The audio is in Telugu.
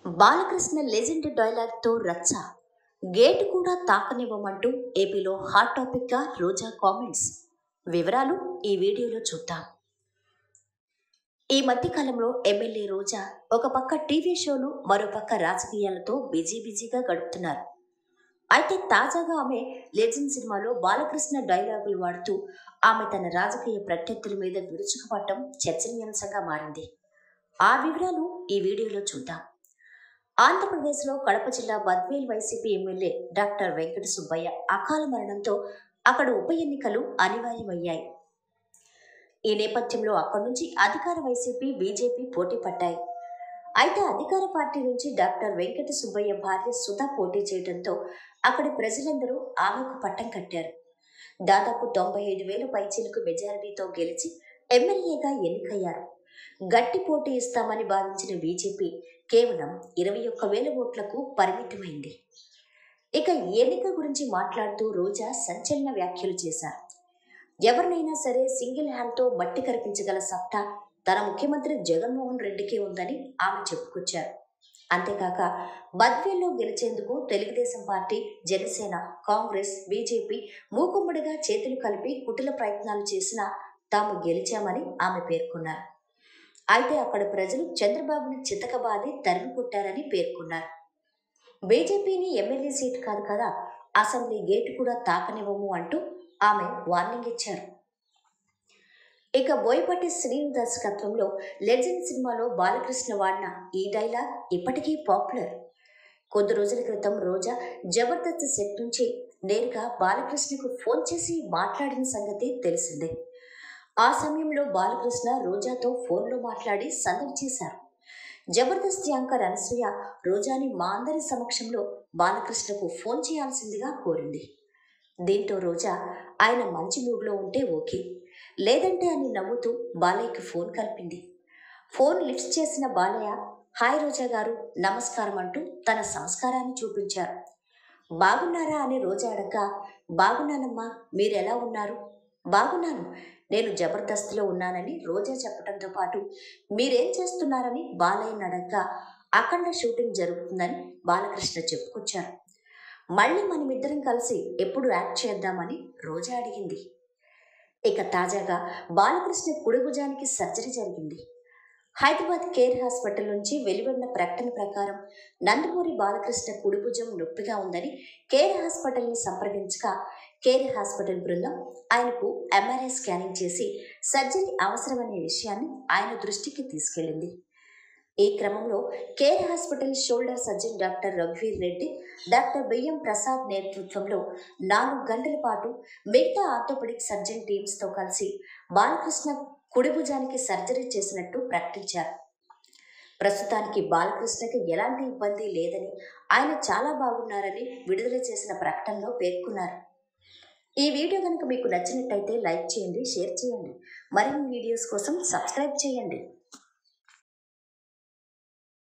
బాలకృష్ణ లెజెండ్ డైలాగ్తో రచ్చ గేటు కూడా తాకనివ్వమంటూ ఏపీలో హాట్ టాపిక్గా రోజా కామెంట్స్ వివరాలు ఈ వీడియోలో చూద్దాం ఈ మధ్యకాలంలో ఎమ్మెల్యే రోజా ఒక పక్క టీవీ షోలు మరో పక్క రాజకీయాలతో బిజీ బిజీగా గడుపుతున్నారు అయితే తాజాగా ఆమె లెజెండ్ సినిమాలో బాలకృష్ణ డైలాగులు వాడుతూ ఆమె తన రాజకీయ ప్రత్యర్థుల మీద విరుచుకుపడటం చర్చనీయాంశంగా మారింది ఆ వివరాలు ఈ వీడియోలో చూద్దాం ఆంధ్రప్రదేశ్లో కడప జిల్లా బద్వేల్ వైసీపీ ఎమ్మెల్యే డాక్టర్ వెంకట సుబ్బయ్య అకాల మరణంతో అక్కడ ఉప ఎన్నికలు అనివార్యమయ్యాయి ఈ నేపథ్యంలో అక్కడి నుంచి అధికార వైసీపీ బీజేపీ పోటీ పడ్డాయి అయితే అధికార పార్టీ నుంచి డాక్టర్ వెంకట సుబ్బయ్య భార్య సుధా పోటీ చేయడంతో అక్కడి ప్రజలందరూ ఆమెకు పట్టం కట్టారు దాదాపు తొంభై ఐదు వేల పైచీలకు మెజారిటీతో గెలిచి ఎమ్మెల్యేగా ఎన్నికయ్యారు గట్టి పోటీ ఇస్తామని భావించిన బీజేపీ కేవలం ఇరవై ఒక్క వేల ఓట్లకు పరిమితమైంది ఇక ఈ ఎన్నిక గురించి మాట్లాడుతూ రోజా సంచలన వ్యాఖ్యలు చేశారు ఎవరినైనా సరే సింగిల్ హ్యాండ్తో మట్టి కరిపించగల సత్తా తన ముఖ్యమంత్రి జగన్మోహన్ రెడ్డికే ఉందని ఆమె చెప్పుకొచ్చారు అంతేకాక బద్వేల్లో గెలిచేందుకు తెలుగుదేశం పార్టీ జనసేన కాంగ్రెస్ బీజేపీ మూకుమ్మడిగా చేతులు కలిపి కుటిల ప్రయత్నాలు చేసినా తాము గెలిచామని ఆమె పేర్కొన్నారు అయితే అక్కడ ప్రజలు చంద్రబాబుని చితకబాది తరిమి కొట్టారని పేర్కొన్నారు బీజేపీని ఎమ్మెల్యే సీట్ కాదు కదా అసెంబ్లీ గేటు కూడా తాకనివ్వము అంటూ ఆమె వార్నింగ్ ఇచ్చారు ఇక బోయపట్టి శ్రీను దర్శకత్వంలో లెజెండ్ సినిమాలో బాలకృష్ణ వాడిన ఈ డైలాగ్ ఇప్పటికీ పాపులర్ కొద్ది రోజుల క్రితం రోజా జబర్దస్త్ సెట్ నుంచి నేరుగా బాలకృష్ణకు ఫోన్ చేసి మాట్లాడిన సంగతి తెలిసిందే ఆ సమయంలో బాలకృష్ణ రోజాతో ఫోన్లో మాట్లాడి సందడి చేశారు జబర్దస్త్ యాంకర్ అనసూయ రోజాని మా అందరి సమక్షంలో బాలకృష్ణకు ఫోన్ చేయాల్సిందిగా కోరింది దీంతో రోజా ఆయన మంచి మూడ్లో ఉంటే ఓకే లేదంటే అని నవ్వుతూ బాలయ్యకి ఫోన్ కలిపింది ఫోన్ లిఫ్ట్ చేసిన బాలయ్య హాయ్ రోజా గారు నమస్కారం అంటూ తన సంస్కారాన్ని చూపించారు బాగున్నారా అని రోజా అడగ బాగున్నానమ్మా మీరెలా ఉన్నారు బాగున్నాను నేను జబర్దస్త్లో ఉన్నానని రోజా చెప్పడంతో పాటు మీరేం చేస్తున్నారని బాలయ్యని అడగ అఖండ షూటింగ్ జరుగుతుందని బాలకృష్ణ చెప్పుకొచ్చారు మళ్ళీ మనమిద్దరం కలిసి ఎప్పుడు యాక్ట్ చేద్దామని రోజా అడిగింది ఇక తాజాగా బాలకృష్ణ కుడి భుజానికి సర్జరీ జరిగింది హైదరాబాద్ కేర్ హాస్పిటల్ నుంచి వెలువడిన ప్రకటన ప్రకారం నందమూరి బాలకృష్ణ కుడి భుజం నొప్పిగా ఉందని కేర్ హాస్పిటల్ని సంప్రదించగా కేర్ హాస్పిటల్ బృందం ఆయనకు ఎంఆర్ఐ స్కానింగ్ చేసి సర్జరీ అవసరమనే విషయాన్ని ఆయన దృష్టికి తీసుకెళ్ళింది ఈ క్రమంలో Care hospital shoulder surgeon doctor రఘువీర్ రెడ్డి డాక్టర్ బియ్యం ప్రసాద్ నేతృత్వంలో నాలుగు గంటల పాటు మిగతా ఆర్థోపెడిక్ సర్జన్ టీమ్స్తో కలిసి బాలకృష్ణ కుడి భుజానికి సర్జరీ చేసినట్టు ప్రకటించారు ప్రస్తుతానికి బాలకృష్ణకి ఎలాంటి ఇబ్బంది లేదని ఆయన చాలా బాగున్నారని విడుదల చేసిన ప్రకటనలో పేర్కొన్నారు ఈ వీడియో కనుక మీకు నచ్చినట్టయితే లైక్ చేయండి షేర్ చేయండి మరిన్ని వీడియోస్ కోసం సబ్స్క్రైబ్ చేయండి